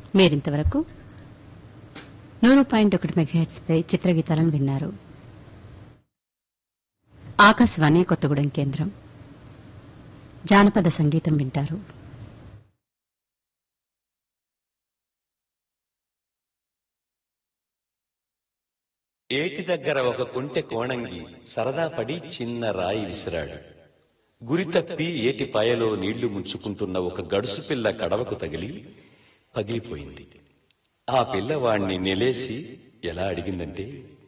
మీరింతవరకు నూరు పాయింట్ ఒకటి మెగాహెట్స్ పై చిత్రగీతాలను విన్నారు ఆకాశవాణి కొత్తగూడెం కేంద్రం జానపద సంగీతం వింటారు ఏటి దగ్గర ఒక కుంటె కోణంగి సరదా పడి చిన్న రాయి విసిరాడు గురి తప్పి ఏటి పాయలో నీళ్లు ముంచుకుంటున్న ఒక గడుసు పిల్ల కడవకు తగిలి పగిలిపోయింది ఆ పిల్లవాణ్ణి నిలేసి ఎలా అడిగిందంటే